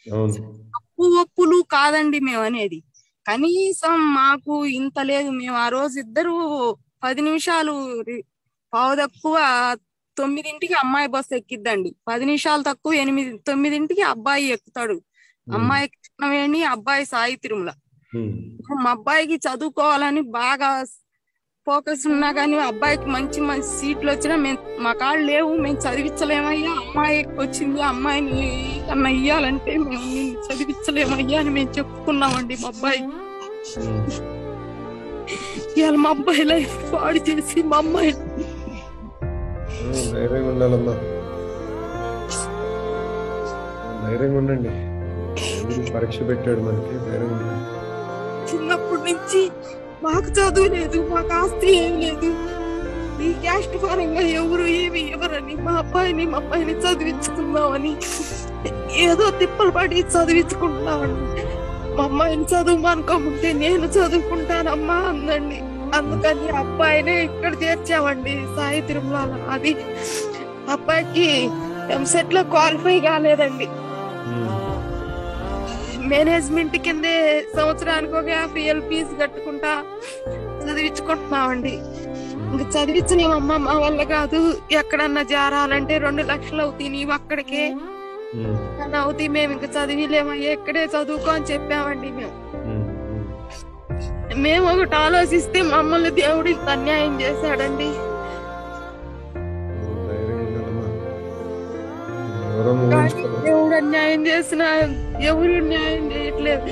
అవును తప్పు ఒప్పులు కాదండి మేము అనేది కనీసం మాకు ఇంత లేదు మేము ఆ రోజు ఇద్దరు పది నిమిషాలు రి- పావు తక్కువ తొమ్మిదింటికి అమ్మాయి బస్సు ఎక్కిద్దండి పది నిమిషాలు తక్కువ ఎనిమిది తొమ్మిదింటికి అబ్బాయి ఎక్కుతాడు అమ్మాయి కృష్ణవేణి అబ్బాయి సాయి తిరుమల ఉమ్, మా అబ్బాయికి చదువుకోవాలని బాగా ఫోకస్ ఉన్నా కానీ అబ్బాయికి మంచి మంచి సీట్లు వచ్చినా మేము మా కాళ్ళు లేవు మేము చదివించలేమయ్యా అమ్మాయి వచ్చింది అమ్మాయిని కన్నా ఇయ్యాలంటే మేము నిన్ను చదివించలేమయ్యా అని మేము చెప్పుకున్నామండి మా అబ్బాయి ఉమ్. ఇవాళ మా అబ్బాయి లైఫ్ పాడు చేసి మా అమ్మాయి ఆ, ధైర్యంగా ఉండాలమ్మా ధైర్యంగా ఉండండి దేవుడు పరీక్ష పెట్టాడు మనకి ధైర్యంగా ఉండండి చిన్నప్పటి నుంచి మాకు చదువు లేదు మాకు ఆస్తి ఏం లేదు ఈ క్యాస్ట్ పరంగా ఎవరు ఏమి ఎవరని మా అబ్బాయిని మా అబ్బాయిని చదివించుకుందామని ఏదో తిప్పలు పడి చదివించుకుంటున్నామండి మా అమ్మాయిని చదువు అనుకోకుంటే నేను చదువుకుంటానమ్మా అందండి అందుకని అబ్బాయినే ఇక్కడ చేర్చామండి సాయి తిరుమల అది అబ్బాయికి ఎంసెట్ లో క్వాలిఫై కాలేదండి ఉమ్, మేనేజ్మెంట్ కిందే సంవత్సరానికి ఒక యాభై ఏళ్ళు ఫీజు కట్టుకుంటా చదివించుకుంటున్నామండి ఇంక చదివించలేమమ్మా మా వల్ల కాదు ఎక్కడన్నా జారాలంటే రెండు లక్షలు అవుతాయి నీవు అక్కడికే ఉమ్, అని అవుతాయి మేము ఇంక చదివిలేమయ్యా ఇక్కడే చదువుకో అని చెప్పామండి మేము ఉమ్, ఉమ్. మేము ఒకటి ఆలోచిస్తే మమ్మల్ని దేవుడు ఇంత అన్యాయం చేశాడండి ధైర్యంగా ఉండాలమ్మా ఎవరో కానీ ఊహించుకోలేదు దేవుడు అన్యాయం చేసిన ఎవరు న్యాయం చేయట్లేదు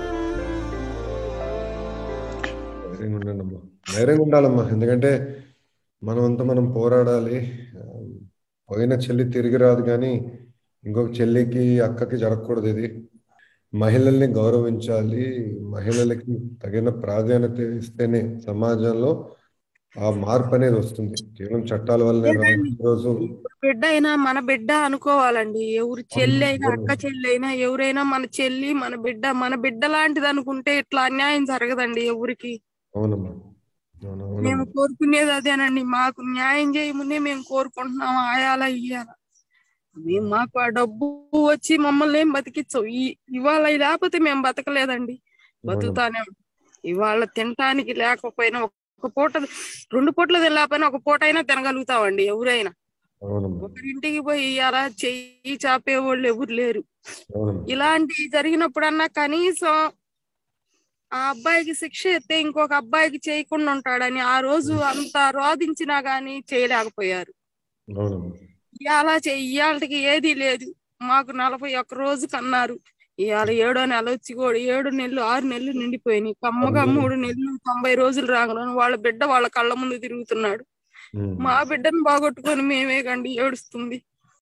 ధైర్యంగా ఉండండి అమ్మా ధైర్యంగా ఉండాలమ్మా ఎందుకంటే మనమంతా మనం పోరాడాలి ఆ, పోయిన చెల్లి తిరిగి రాదు కానీ ఇంకొక చెల్లికి అక్కకి జరగకూడదు ఇది మహిళల్ని గౌరవించాలి మహిళలకి తగిన ప్రాధాన్యత ఇస్తేనే సమాజంలో ఆ మార్పు అనేది వస్తుంది కేవలం చట్టాల వల్లనే రాదు ఈరోజు బిడ్డ అయినా మన బిడ్డ అనుకోవాలండి ఎవరు చెల్లి అయినా అక్క చెల్లి అయినా ఎవరైనా మన చెల్లి మన బిడ్డ మన బిడ్డ లాంటిది అనుకుంటే ఇట్లా అన్యాయం జరగదండి ఎవరికి అవునమ్మా అవును మేము అవునమ్మా కోరుకునేది అదేనండి మాకు న్యాయం చేయమునే మేము కోరుకుంటున్నాం ఆయాల ఇయ్యాల మేము మాకు ఆ డబ్బు వచ్చి మమ్మల్ని ఏం బతికించవు ఈ ఇవాళ ఇది లేకపోతే మేము బతకలేదండి బతుకుతానే ఉంటాం. ఇవాళ తినటానికి లేకపోయినా ఒక పూట రెండు పూటలు తినలేకపోయినా ఒక పూట అయినా తినగలుగుతామండి ఎవరైనా అవునమ్మా ఒకరింటికి పోయి ఇయ్యాల చెయ్యి చాపే వాళ్ళు ఎవరు లేరు అవునమ్మా ఇలాంటి జరిగినప్పుడన్నా కనీసం ఆ అబ్బాయికి శిక్ష ఎత్తే ఇంకొక అబ్బాయికి చేయకుండా ఉంటాడని ఆ రోజు అంత రోధించినా గాని చేయలేకపోయారు అవునమ్మా ఇవాళ ఇవాళకి ఏది లేదు మాకు నలభై ఒక్క రోజు కన్నారు ఇవాళ ఏడో నెల వచ్చి కూడా ఏడు నెలలు ఆరు నెలలు నిండిపోయినాయి కమ్మగా అవును. మూడు నెలలు తొంభై రోజులు రాగలను వాళ్ళ బిడ్డ వాళ్ళ కళ్ళ ముందు తిరుగుతున్నాడు ఉమ్. మా బిడ్డను బాగొట్టుకొని మేమే కండి ఏడుస్తుంది